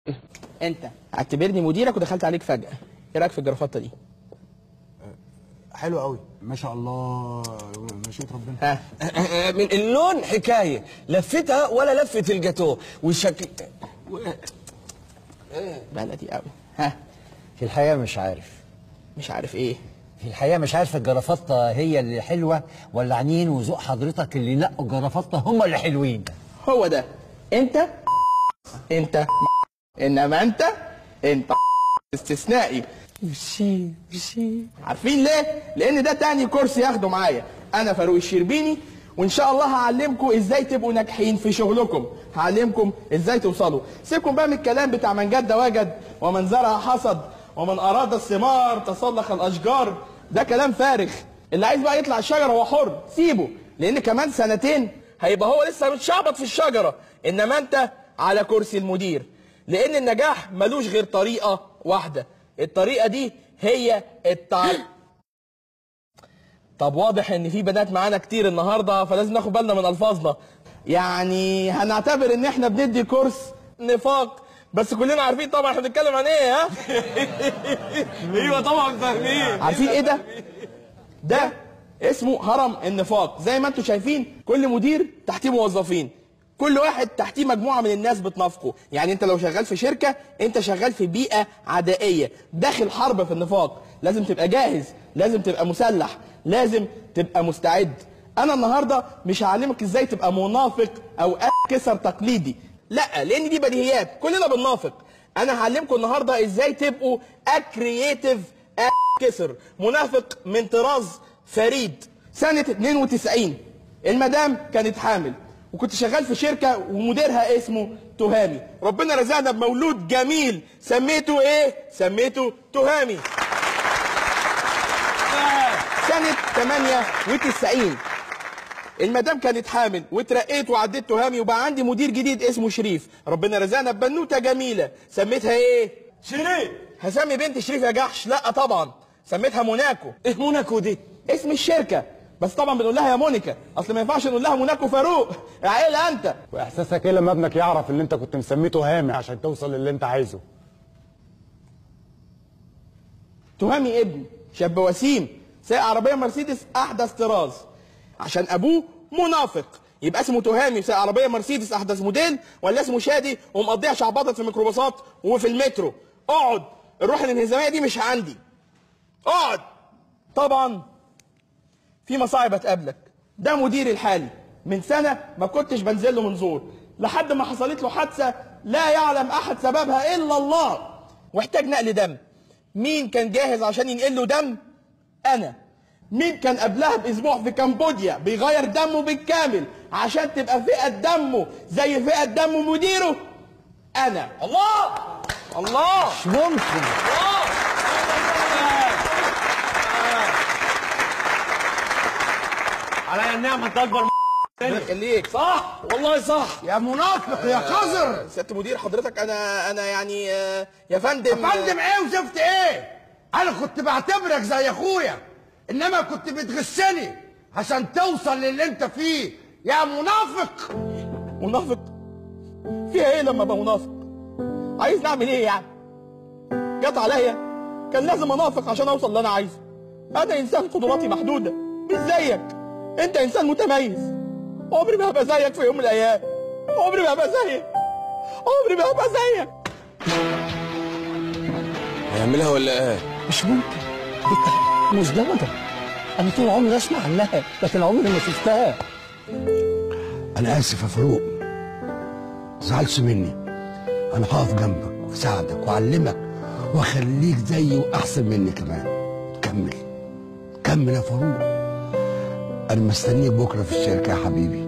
انت اعتبرني مديرك ودخلت عليك فجاه ايه رايك في الجرافطه دي حلو قوي ما شاء الله مشيت ربنا ها من اللون حكايه لفتها ولا لفه الجاتوه والشكل بلدي قوي ها في الحقيقة مش عارف مش عارف ايه في الحقيقة مش عارف الجرافطة هي اللي حلوة ولا عنين وذوق حضرتك اللي نقوا الجرافطة هم اللي حلوين هو ده انت انت انما انت انت استثنائي مشي مشي عارفين ليه؟ لان ده تاني كورس ياخده معايا انا فاروق الشربيني وان شاء الله هعلمكم ازاي تبقوا ناجحين في شغلكم هعلمكم ازاي توصلوا سيبكم بقى من الكلام بتاع من جد وجد ومن زرع حصد ومن اراد الثمار تسلق الاشجار ده كلام فارغ اللي عايز بقى يطلع الشجره هو حر سيبه لان كمان سنتين هيبقى هو لسه متشعبط في الشجره انما انت على كرسي المدير لان النجاح ملوش غير طريقه واحده الطريقه دي هي التعلم طب واضح ان في بنات معانا كتير النهارده فلازم ناخد بالنا من الفاظنا يعني هنعتبر ان احنا بندي كورس نفاق بس كلنا عارفين طبعا احنا بنتكلم عن ايه ها ايوه طبعا فاهمين عارفين ايه ده ده اسمه هرم النفاق زي ما انتم شايفين كل مدير تحتيه موظفين كل واحد تحتيه مجموعه من الناس بتنافقه يعني انت لو شغال في شركه انت شغال في بيئه عدائيه داخل حرب في النفاق لازم تبقى جاهز لازم تبقى مسلح لازم تبقى مستعد انا النهارده مش هعلمك ازاي تبقى منافق او كسر تقليدي لا لان دي بديهيات كلنا بننافق انا هعلمكم النهارده ازاي تبقوا اكرييتيف كسر منافق من طراز فريد سنة 92 المدام كانت حامل وكنت شغال في شركة ومديرها اسمه تهامي ربنا رزقنا بمولود جميل سميته ايه؟ سميته تهامي سنة 98 المدام كانت حامل واترقيت وعديت تهامي وبقى عندي مدير جديد اسمه شريف ربنا رزقنا ببنوتة جميلة سميتها ايه؟ شيرين هسمي بنت شريف يا جحش لا طبعا سميتها موناكو ايه موناكو دي اسم الشركه بس طبعا بنقول لها يا مونيكا اصل ما ينفعش نقول لها موناكو فاروق يا عيله انت واحساسك ايه لما ابنك يعرف ان انت كنت مسميته هامي عشان توصل للي انت عايزه تهامي ابن شاب وسيم سايق عربيه مرسيدس احدث طراز عشان ابوه منافق يبقى اسمه تهامي سايق عربيه مرسيدس احدث موديل ولا اسمه شادي ومقضيها شعبطه في الميكروباصات وفي المترو اقعد الروح الانهزاميه دي مش عندي اقعد طبعا في مصاعب هتقابلك ده مديري الحالي من سنه ما كنتش بنزل له منظور لحد ما حصلت له حادثه لا يعلم احد سببها الا الله واحتاج نقل دم مين كان جاهز عشان ينقل له دم انا مين كان قبلها باسبوع في كمبوديا بيغير دمه بالكامل عشان تبقى فئه دمه زي فئه دم مديره انا الله الله مش ممكن على النعمه انت اكبر خليك صح والله صح يا منافق يا قذر سياده مدير حضرتك انا انا يعني آه، يا فندم يا فندم ايه وزفت ايه انا كنت بعتبرك زي اخويا انما كنت بتغشني عشان توصل للي انت فيه يا منافق منافق فيها ايه لما ابقى منافق عايز نعمل ايه يعني جت عليا كان لازم انافق عشان اوصل اللي انا عايزه انا انسان قدراتي محدوده مش زيك انت انسان متميز عمري ما هبقى زيك في يوم من الايام عمري ما هبقى زيك عمري ما هبقى زيك هيعملها ولا ايه مش ممكن دي مزدوجة أنا طول عمري أسمع عنها لكن عمري ما شفتها انا اسف يا فاروق زعلش مني انا هقف جنبك واساعدك واعلمك واخليك زيي واحسن مني كمان كمل كمل يا فاروق انا مستنيك بكره في الشركه يا حبيبي